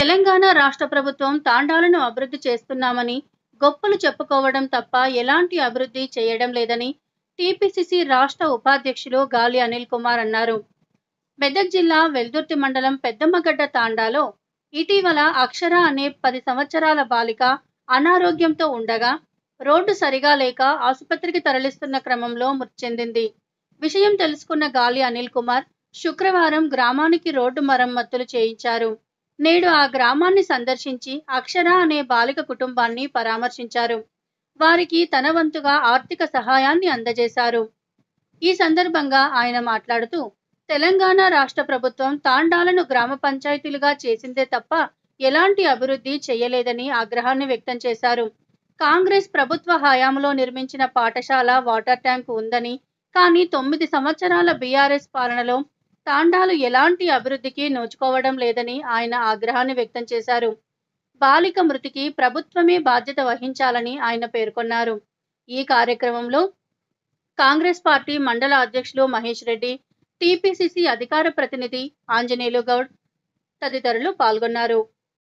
తెలంగాణ రాష్ట్ర ప్రభుత్వం తాండాలను అభివృద్ధి చేస్తున్నామని గొప్పలు చెప్పుకోవడం తప్ప ఎలాంటి అభివృద్ధి చేయడం లేదని టీపీసీసీ రాష్ట్ర ఉపాధ్యక్షులు గాలి అనిల్ కుమార్ అన్నారు మెదక్ జిల్లా వెల్దుర్తి మండలం పెద్దమ్మగడ్డ తాండాలో ఇటీవల అక్షర అనే పది సంవత్సరాల బాలిక అనారోగ్యంతో ఉండగా రోడ్డు సరిగా లేక ఆసుపత్రికి తరలిస్తున్న క్రమంలో మృతి చెందింది విషయం తెలుసుకున్న గాలి అనిల్ కుమార్ శుక్రవారం గ్రామానికి రోడ్డు మరమ్మతులు చేయించారు నేడు ఆ గ్రామాన్ని సందర్శించి అక్షర అనే బాలిక కుటుంబాన్ని పరామర్శించారు వారికి తన వంతుగా ఆర్థిక సహాయాన్ని అందజేశారు ఈ సందర్భంగా ఆయన మాట్లాడుతూ తెలంగాణ రాష్ట్ర ప్రభుత్వం తాండాలను గ్రామ పంచాయతీలుగా చేసిందే తప్ప ఎలాంటి అభివృద్ధి చేయలేదని ఆగ్రహాన్ని వ్యక్తం చేశారు కాంగ్రెస్ ప్రభుత్వ హయాంలో నిర్మించిన పాఠశాల వాటర్ ట్యాంక్ ఉందని కానీ తొమ్మిది సంవత్సరాల బీఆర్ఎస్ పాలనలో తాండాలు ఎలాంటి అభివృద్ధికి నోచుకోవడం లేదని ఆయన ఆగ్రహాన్ని వ్యక్తం చేశారు బాలిక మృతికి ప్రభుత్వమే బాధ్యత వహించాలని ఆయన పేర్కొన్నారు ఈ కార్యక్రమంలో కాంగ్రెస్ పార్టీ మండల అధ్యక్షులు మహేష్ రెడ్డి టీపీసీసీ అధికార ప్రతినిధి ఆంజనేయులు గౌడ్ తదితరులు పాల్గొన్నారు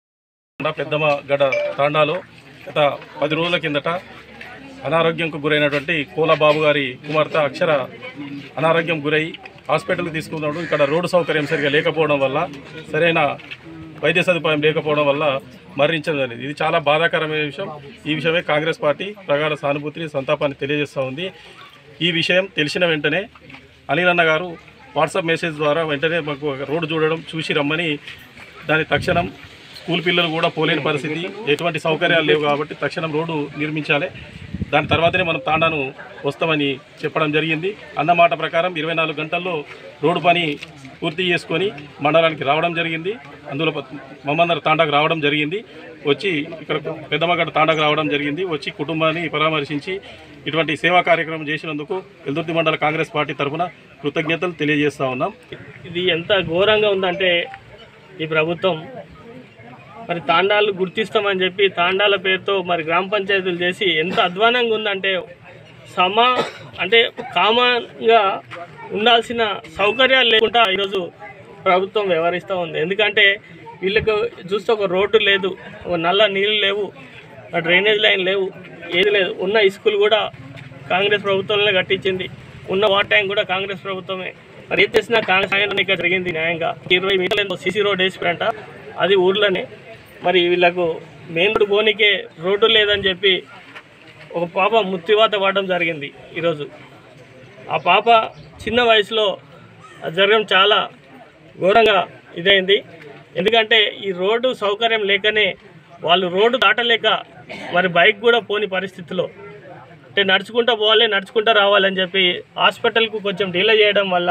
పెద్దమ్మ గడ తాండాలో గత పది రోజుల కిందట అనారోగ్యంకు గురైనటువంటి కోలబాబు గారి కుమార్తె అక్షర అనారోగ్యం గురై హాస్పిటల్కి తీసుకున్నాడు ఇక్కడ రోడ్డు సౌకర్యం సరిగా లేకపోవడం వల్ల సరైన వైద్య సదుపాయం లేకపోవడం వల్ల మరణించడం జరిగింది ఇది చాలా బాధాకరమైన విషయం ఈ విషయమే కాంగ్రెస్ పార్టీ ప్రగాఢ సానుభూతిని సంతాపాన్ని తెలియజేస్తూ ఉంది ఈ విషయం తెలిసిన వెంటనే అనిలన్న గారు వాట్సాప్ మెసేజ్ ద్వారా వెంటనే మాకు ఒక రోడ్డు చూడడం చూసి రమ్మని దాని తక్షణం స్కూల్ పిల్లలు కూడా పోలేని పరిస్థితి ఎటువంటి సౌకర్యాలు లేవు కాబట్టి తక్షణం రోడ్డు నిర్మించాలి దాని తర్వాతనే మనం తాండాను వస్తామని చెప్పడం జరిగింది అన్నమాట ప్రకారం ఇరవై నాలుగు గంటల్లో రోడ్డు పని పూర్తి చేసుకొని మండలానికి రావడం జరిగింది అందులో ప- మమ్మందర తాండాకు రావడం జరిగింది వచ్చి ఇక్కడ పెద్దమ్మగడ్డ తాండాకు రావడం జరిగింది వచ్చి కుటుంబాన్ని పరామర్శించి ఇటువంటి సేవా కార్యక్రమం చేసినందుకు ఎల్దుర్తి మండల కాంగ్రెస్ పార్టీ తరఫున కృతజ్ఞతలు తెలియజేస్తా ఉన్నాం ఇది ఎంత ఘోరంగా ఉందంటే ఈ ప్రభుత్వం మరి తాండాలు గుర్తిస్తామని చెప్పి తాండాల పేరుతో మరి గ్రామ పంచాయతీలు చేసి ఎంత అధ్వానంగా ఉందంటే సమా అంటే కామన్గా ఉండాల్సిన సౌకర్యాలు లేకుండా ఈరోజు ప్రభుత్వం వ్యవహరిస్తూ ఉంది ఎందుకంటే వీళ్ళకు చూస్తే ఒక రోడ్డు లేదు ఒక నల్ల నీళ్ళు లేవు ఆ డ్రైనేజ్ లైన్ లేవు ఏది లేదు ఉన్న స్కూల్ కూడా కాంగ్రెస్ ప్రభుత్వంలోనే కట్టించింది ఉన్న వాటర్ ట్యాంక్ కూడా కాంగ్రెస్ ప్రభుత్వమే మరి ఏం చేసినా కాంగ్రెస్ ఆయన ఇక్కడ జరిగింది న్యాయంగా ఇరవై మీటర్లు సీసీ రోడ్ వేసిపోయారంట అది ఊర్లోనే మరి వీళ్ళకు మెయిన్ రోడ్ పోనీకే రోడ్డు లేదని చెప్పి ఒక పాప మృత్యువాత పడడం జరిగింది ఈరోజు ఆ పాప చిన్న వయసులో అది జరగడం చాలా ఘోరంగా ఇదైంది ఎందుకంటే ఈ రోడ్డు సౌకర్యం లేకనే వాళ్ళు రోడ్డు దాటలేక మరి బైక్ కూడా పోని పరిస్థితిలో అంటే నడుచుకుంటూ పోవాలి నడుచుకుంటూ రావాలని చెప్పి హాస్పిటల్కు కొంచెం డిలే చేయడం వల్ల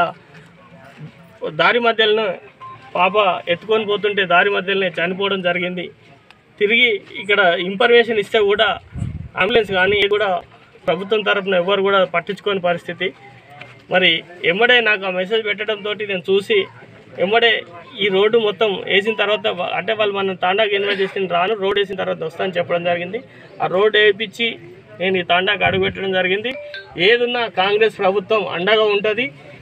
దారి మధ్యలో పాప ఎత్తుకొని పోతుంటే దారి మధ్యలోనే చనిపోవడం జరిగింది తిరిగి ఇక్కడ ఇన్ఫర్మేషన్ ఇస్తే కూడా అంబులెన్స్ కానీ ఇది కూడా ప్రభుత్వం తరపున ఎవరు కూడా పట్టించుకోని పరిస్థితి మరి ఎమ్మడే నాకు ఆ మెసేజ్ పెట్టడంతో నేను చూసి ఎమ్మడే ఈ రోడ్డు మొత్తం వేసిన తర్వాత వా- అంటే వాళ్ళు మనం తాండాకి ఇన్వైట్ చేసిన రాను రోడ్ వేసిన తర్వాత వస్తానని చెప్పడం జరిగింది ఆ రోడ్ వేయించి నేను ఈ తాండాకి అడుగు పెట్టడం జరిగింది ఏదున్నా కాంగ్రెస్ ప్రభుత్వం అండగా ఉంటుంది